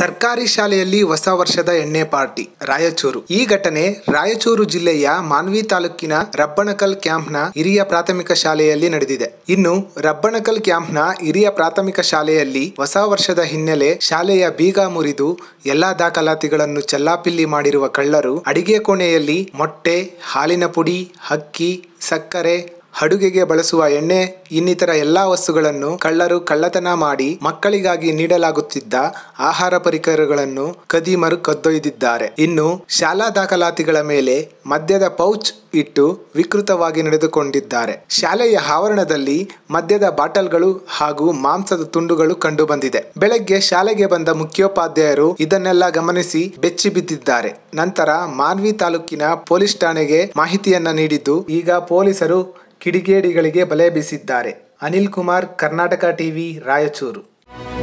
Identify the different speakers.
Speaker 1: ಸರ್ಕಾರಿ ಶಾಲೆಯಲ್ಲಿ ಹೊಸ ವರ್ಷದ ಎಣ್ಣೆ ಪಾರ್ಟಿ ರಾಯಚೂರು ಈ ಘಟನೆ ರಾಯಚೂರು ಜಿಲ್ಲೆಯ ಮಾನ್ವಿ ತಾಲೂಕಿನ ರಬ್ಬಣಕಲ್ ಕ್ಯಾಂಪ್ನ ಹಿರಿಯ ಪ್ರಾಥಮಿಕ ಶಾಲೆಯಲ್ಲಿ ನಡೆದಿದೆ ಇನ್ನು ರಬ್ಬಣಕಲ್ ಕ್ಯಾಂಪ್ನ ಹಿರಿಯ ಪ್ರಾಥಮಿಕ ಶಾಲೆಯಲ್ಲಿ ಹೊಸ ವರ್ಷದ ಹಿನ್ನೆಲೆ ಶಾಲೆಯ ಬೀಗ ಮುರಿದು ಎಲ್ಲಾ ದಾಖಲಾತಿಗಳನ್ನು ಚೆಲ್ಲಾಪಿಲ್ಲಿ ಮಾಡಿರುವ ಕಳ್ಳರು ಅಡಿಗೆ ಕೋಣೆಯಲ್ಲಿ ಮೊಟ್ಟೆ ಹಾಲಿನ ಪುಡಿ ಅಕ್ಕಿ ಸಕ್ಕರೆ ಅಡುಗೆಗೆ ಬಳಸುವ ಎಣ್ಣೆ ಇನ್ನಿತರ ಎಲ್ಲಾ ವಸ್ತುಗಳನ್ನು ಕಳ್ಳರು ಕಳ್ಳತನ ಮಾಡಿ ಮಕ್ಕಳಿಗಾಗಿ ನೀಡಲಾಗುತ್ತಿದ್ದ ಆಹಾರ ಪರಿಕರಗಳನ್ನು ಕದಿಮರು ಕದ್ದೊಯ್ದಿದ್ದಾರೆ ಇನ್ನು ಶಾಲಾ ದಾಖಲಾತಿಗಳ ಮೇಲೆ ಮದ್ಯದ ಪೌಚ್ ಇಟ್ಟು ವಿಕೃತವಾಗಿ ನಡೆದುಕೊಂಡಿದ್ದಾರೆ ಶಾಲೆಯ ಆವರಣದಲ್ಲಿ ಮದ್ಯದ ಬಾಟಲ್ಗಳು ಹಾಗೂ ಮಾಂಸದ ತುಂಡುಗಳು ಕಂಡು ಬಂದಿದೆ ಬೆಳಗ್ಗೆ ಶಾಲೆಗೆ ಬಂದ ಮುಖ್ಯೋಪಾಧ್ಯಾಯರು ಇದನ್ನೆಲ್ಲ ಗಮನಿಸಿ ಬೆಚ್ಚಿ ಬಿದ್ದಿದ್ದಾರೆ ನಂತರ ಮಾನ್ವಿ ತಾಲೂಕಿನ ಪೊಲೀಸ್ ಠಾಣೆಗೆ ಮಾಹಿತಿಯನ್ನ ನೀಡಿದ್ದು ಈಗ ಪೊಲೀಸರು ಕಿಡಿಗೇಡಿಗಳಿಗೆ ಬಲೆ ಬೀಸಿದ್ದಾರೆ ಅನಿಲ್ ಕುಮಾರ್ ಕರ್ನಾಟಕ ಟಿವಿ ರಾಯಚೂರು